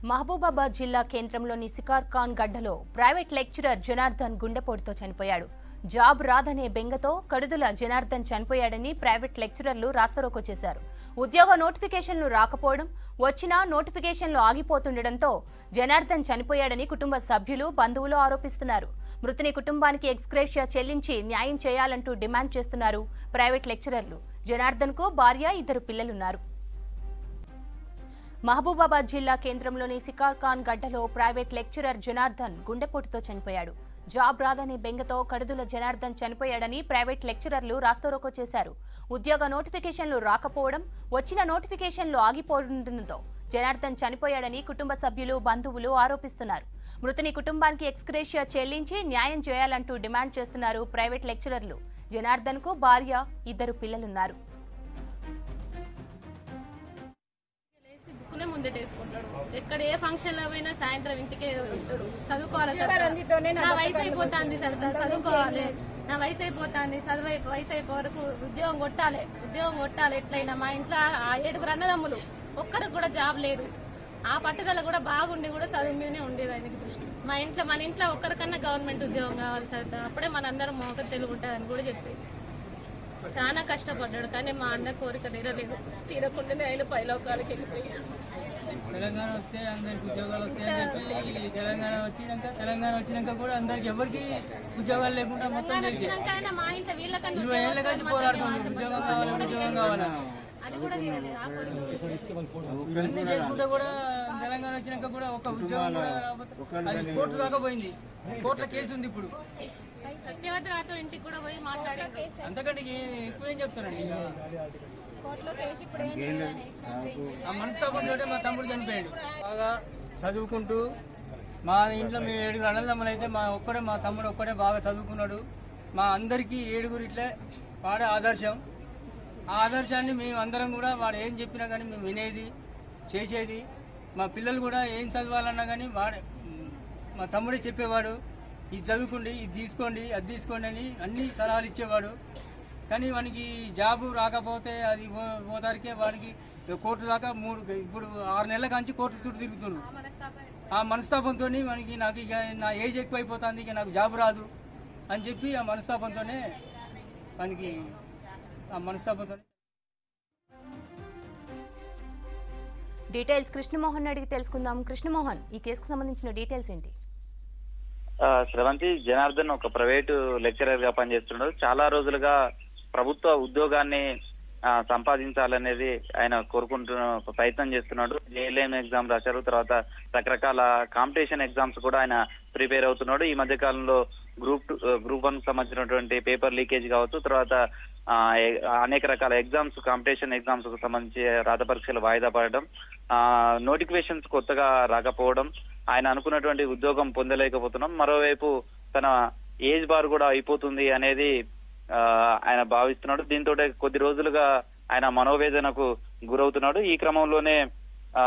మహబూబాబాద్ జిల్లా కేంద్రంలోని సికార్ ఖాన్ గడ్డలో ప్రైవేట్ లెక్చరర్ జనార్దన్ గుండెపోటుతో చనిపోయాడు జాబ్ రాదనే బెంగతో కడుదుల జనార్దన్ చనిపోయాడని ప్రైవేట్ లెక్చరర్లు రాస్తారోకో చేశారు ఉద్యోగ నోటిఫికేషన్లు రాకపోవడం వచ్చినా నోటిఫికేషన్లు ఆగిపోతుండటంతో జనార్దన్ చనిపోయాడని కుటుంబ సభ్యులు బంధువులు ఆరోపిస్తున్నారు మృతుని కుటుంబానికి ఎక్స్గ్రేషియా చెల్లించి న్యాయం చేయాలంటూ డిమాండ్ చేస్తున్నారు ప్రైవేట్ లెక్చరర్లు జనార్దన్ కు భార్య ఇద్దరు పిల్లలున్నారు మహబూబాబాద్ జిల్లా కేంద్రంలోని సికార్ ఖాన్ గడ్డలో ప్రైవేట్ లెక్చరర్ జనార్దన్ గుండెపోటుతో చనిపోయాడు జాబ్ రాదనే బెంగతో కడుదుల జనార్దన్ చనిపోయాడని ప్రైవేట్ లెక్చరర్లు రాస్తారోకో చేశారు ఉద్యోగ నోటిఫికేషన్లు రాకపోవడం వచ్చిన నోటిఫికేషన్లు ఆగిపోవడంతో జనార్దన్ చనిపోయాడని కుటుంబ సభ్యులు బంధువులు ఆరోపిస్తున్నారు మృతుని కుటుంబానికి ఎక్స్గ్రేషియా చెల్లించి న్యాయం చేయాలంటూ డిమాండ్ చేస్తున్నారు ప్రైవేట్ లెక్చరర్లు జనార్దన్ కు భార్య ఇద్దరు పిల్లలున్నారు లేచి బుక్కునే ముందటేసుకుంటాడు ఎక్కడ ఏ ఫంక్షన్ లో పోయినా సాయంత్రం ఇంటికే ఉంటాడు చదువుకోవాలి సార్. నా వయసు అయిపోతుంది సార్ చదువుకోవాలి నా వయసు అయిపోతుంది చదువు అయిపో- వయసు అయిపో వరకు ఉద్యోగం కొట్టాలి ఉద్యోగం కొట్టాలి ఎట్లయినా మా ఇంట్లో ఆ ఏడుగురు అన్నదమ్ములు ఒక్కరికి కూడా జాబ్ లేదు ఆ పట్టుదల కూడా బాగుండి కూడా చదువు మీదనే ఉండేది ఆయనకి దృష్టి మా ఇంట్లో మన ఇంట్లో ఒక్కరికన్నా గవర్నమెంట్ ఉద్యోగం కావాలి సార్ అప్పుడే మనందరం మోక తెలుగు ఉంటుందని కూడా చెప్పేది చాలా కష్టపడ్డాడు కానీ మా అన్న కోరిక తీరలేదు తీరకుండానే ఆయన పైలోకాలకి వెళ్ళిపోయాడు తెలంగాణ వస్తే అందరికి ఉద్యోగాలు వస్తాయని చెప్పి ఈ తెలంగాణ వచ్చినాక తెలంగాణ వచ్చినాక కూడా అందరికి ఎవరికి ఉద్యోగాలు లేకుండా మొత్తం చేసి వచ్చినాక ఆయన మా ఇంట్లో వీళ్ళకన్నా ఇరవై ఏళ్ళ నుంచి పోరాడుతుంది ఉద్యోగం కావాలి ఉద్యోగం కావాలని అది కూడా తీరలేదు ఆ కోరిక అన్ని చేసుకుంటే కూడా తెలంగాణ వచ్చినాక కూడా ఒక ఉద్యోగం కూడా రాకపోతే అది కోర్టు దాకా పోయింది కోర్టులో కేసు ఉంది ఇప్పుడు సత్యవతి గారితో ఇంటికి కూడా పోయి మాట్లాడి అంతకంటే ఏ- ఎక్కువ ఏం చెప్తారండి ఇక ఆ మనస్తాపం తోటే మా తమ్ముడు చనిపోయాడు బాగా చదువుకుంటూ మా ఇంట్లో మేము ఏడుగురు అన్నదమ్ములు అయితే మా ఒక్కడే మా తమ్ముడు ఒక్కడే బాగా చదువుకున్నాడు మా అందరికీ ఏడుగురు ఇట్లే వాడే ఆదర్శం ఆ ఆదర్శాన్ని మేము అందరం కూడా వాడు ఏం చెప్పినా కానీ మేము వినేది చేసేది మా పిల్లలు కూడా ఏం చదవాలన్నా కానీ వాడే మా తమ్ముడే చెప్పేవాడు ఇది చదువుకోండి ఇది తీసుకోండి అది తీసుకోండి అని అన్ని సలహాలు ఇచ్చేవాడు కానీ వానికి జాబు రాకపోతే అది పో- పోతారికే వాడికి కోర్టు దాకా మూడు ఇప్పుడు ఆరు నెలల కాంచి కోర్టు చుట్టూ తిరుగుతున్నాడు ఆ మనస్తాపంతో మనకి నాకు ఇక నా ఏజ్ ఎక్కువైపోతుంది ఇక నాకు జాబ్ రాదు అని చెప్పి ఆ మనస్తాపంతోనే మనకి ఆ మనస్తాపంతో డీటెయిల్స్ కృష్ణమోహన్ అడిగి తెలుసుకుందాం కృష్ణమోహన్ ఈ కేసుకు సంబంధించిన డీటెయిల్స్ ఏంటి ఆ, స్రవంతి జనార్దన్ ఒక ప్రైవేటు లెక్చరర్ గా పనిచేస్తున్నాడు చాలా రోజులుగా ప్రభుత్వ ఉద్యోగాన్ని ఆ, సంపాదించాలనేది ఆయన కోరుకుంటున్న ప్రయత్నం చేస్తున్నాడు జేఎల్ఎం ఎగ్జామ్ రాశారు తర్వాత రకరకాల కాంపిటీషన్ ఎగ్జామ్స్ కూడా ఆయన ప్రిపేర్ అవుతున్నాడు ఈ మధ్య కాలంలో గ్రూప్ టూ గ్రూప్ వన్ సంబంధించినటువంటి పేపర్ లీకేజ్ కావచ్చు తర్వాత ఆ, ఏ- అనేక రకాల ఎగ్జామ్స్ కాంపిటీషన్ ఎగ్జామ్స్ కు సంబంధించి రాత పరీక్షలు వాయిదా పడడం నోటిఫికేషన్స్ కొత్తగా రాకపోవడం ఆయన అనుకున్నటువంటి ఉద్యోగం పొందలేకపోతున్నాం మరోవైపు తన ఏజ్ బార్ కూడా అయిపోతుంది అనేది ఆ, ఆయన భావిస్తున్నాడు దీంతో కొద్ది రోజులుగా ఆయన మనోవేదనకు గురవుతున్నాడు ఈ క్రమంలోనే ఆ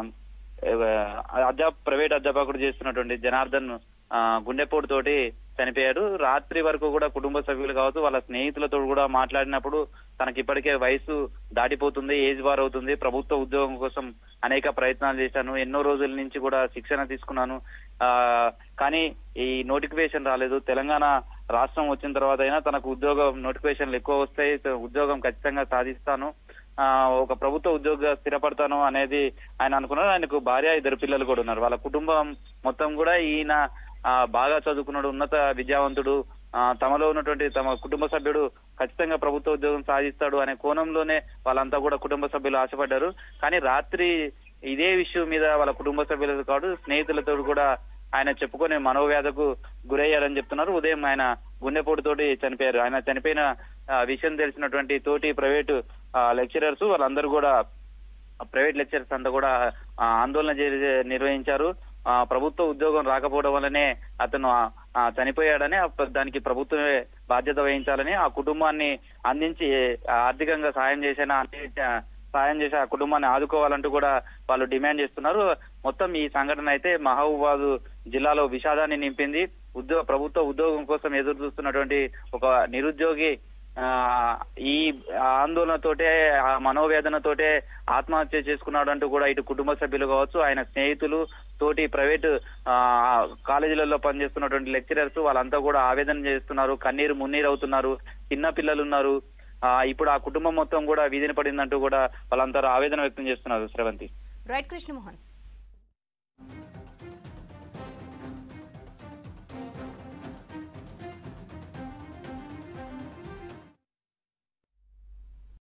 అధ్యాప ప్రైవేట్ అధ్యాపకుడు చేస్తున్నటువంటి జనార్దన్ ఆ, గుండెపోటు తోటి చనిపోయాడు రాత్రి వరకు కూడా కుటుంబ సభ్యులు కావచ్చు వాళ్ళ స్నేహితులతో కూడా మాట్లాడినప్పుడు తనకి ఇప్పటికే వయసు దాటిపోతుంది ఏజ్ బార్ అవుతుంది ప్రభుత్వ ఉద్యోగం కోసం అనేక ప్రయత్నాలు చేశాను ఎన్నో రోజుల నుంచి కూడా శిక్షణ తీసుకున్నాను ఆ కానీ ఈ నోటిఫికేషన్ రాలేదు తెలంగాణ రాష్ట్రం వచ్చిన తర్వాత అయినా తనకు ఉద్యోగం నోటిఫికేషన్లు ఎక్కువ వస్తాయి ఉద్యోగం ఖచ్చితంగా సాధిస్తాను ఆ ఒక ప్రభుత్వ ఉద్యోగ స్థిరపడతాను అనేది ఆయన అనుకున్నారు ఆయనకు భార్య ఇద్దరు పిల్లలు కూడా ఉన్నారు వాళ్ళ కుటుంబం మొత్తం కూడా ఈయన ఆ, బాగా చదువుకున్నాడు ఉన్నత విద్యావంతుడు ఆ, తమలో ఉన్నటువంటి తమ కుటుంబ సభ్యుడు ఖచ్చితంగా ప్రభుత్వ ఉద్యోగం సాధిస్తాడు అనే కోణంలోనే వాళ్ళంతా కూడా కుటుంబ సభ్యులు ఆశపడ్డారు కానీ రాత్రి ఇదే విషయం మీద వాళ్ళ కుటుంబ సభ్యులతో కాదు స్నేహితులతో కూడా ఆయన చెప్పుకొని మనోవ్యాధకు గురయ్యారని చెప్తున్నారు ఉదయం ఆయన గుండెపోటుతోటి చనిపోయారు ఆయన చనిపోయిన ఆ, విషయం తెలిసినటువంటి తోటి ప్రైవేటు లెక్చరర్స్ వాళ్ళందరూ కూడా ప్రైవేట్ లెక్చరర్స్ అంతా కూడా ఆ, ఆందోళన చే- నిర్వహించారు ఆ, ప్రభుత్వ ఉద్యోగం రాకపోవడం వల్లనే అతను ఆ, ఆ, చనిపోయాడని ఆ ప్ర- దానికి ప్రభుత్వమే బాధ్యత వహించాలని ఆ కుటుంబాన్ని అందించి ఆ, ఆర్థికంగా సాయం చేసిన సాయం చేసి ఆ కుటుంబాన్ని ఆదుకోవాలంటూ కూడా వాళ్ళు డిమాండ్ చేస్తున్నారు మొత్తం ఈ సంఘటన అయితే మహబూబాద్ జిల్లాలో విషాదాన్ని నింపింది ఉద్యోగ ప్రభుత్వ ఉద్యోగం కోసం ఎదురు చూస్తున్నటువంటి ఒక నిరుద్యోగి ఆ, ఆ, ఈ ఆందోళనతోటే ఆ మనోవేదనతోటే ఆత్మహత్య చేసుకున్నాడు అంటూ కూడా ఇటు కుటుంబ సభ్యులు కావచ్చు ఆయన స్నేహితులు తోటి ప్రైవేట్ ఆ, కాలేజీలలో పనిచేస్తున్నటువంటి లెక్చరర్స్ వాళ్ళంతా కూడా ఆవేదన చేస్తున్నారు కన్నీరు మున్నీరు అవుతున్నారు చిన్న పిల్లలు ఉన్నారు ఆ, ఇప్పుడు ఆ కుటుంబం మొత్తం కూడా వీధిని పడిందంటూ కూడా వాళ్ళంతా ఆవేదన వ్యక్తం చేస్తున్నారు శ్రవంతి రైట్ కృష్ణమోహన్